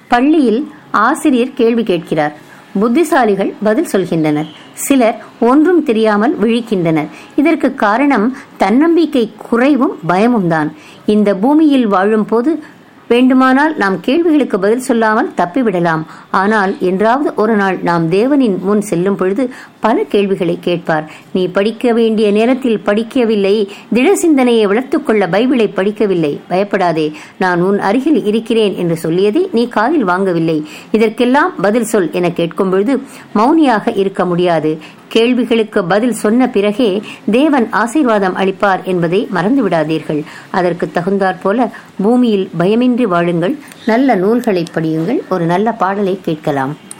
பள்ளியில் ஆசிரியர் கேள்வி கேட்கிறார் புத்திசாலிகள் பதில் சொல்கின்றனர் சிலர் ஒன்றும் தெரியாமல் விழிக்கின்றனர் இதற்கு காரணம் தன்னம்பிக்கை குறைவும் பயமும் தான் இந்த பூமியில் வாழும் போது வேண்டுமானால் நாம் கேள்விகளுக்கு பதில் சொல்லாமல் தப்பிவிடலாம் ஆனால் என்றாவது ஒரு நாள் நாம் தேவனின் முன் செல்லும் பொழுது பல கேள்விகளை கேட்பார் நீ படிக்க வேண்டிய நேரத்தில் படிக்கவில்லை திட சிந்தனையை வளர்த்துக் கொள்ள பைபிளை படிக்கவில்லை பயப்படாதே நான் உன் அருகில் இருக்கிறேன் என்று சொல்லியதை நீ காதில் வாங்கவில்லை இதற்கெல்லாம் பதில் சொல் என கேட்கும் பொழுது மௌனியாக இருக்க முடியாது கேள்விகளுக்கு பதில் சொன்ன பிறகே தேவன் ஆசீர்வாதம் அளிப்பார் என்பதை மறந்துவிடாதீர்கள் அதற்கு தகுந்தாற் போல பூமியில் பயமின்றி வாழுங்கள் நல்ல நூல்களை படியுங்கள் ஒரு நல்ல பாடலை கேட்கலாம்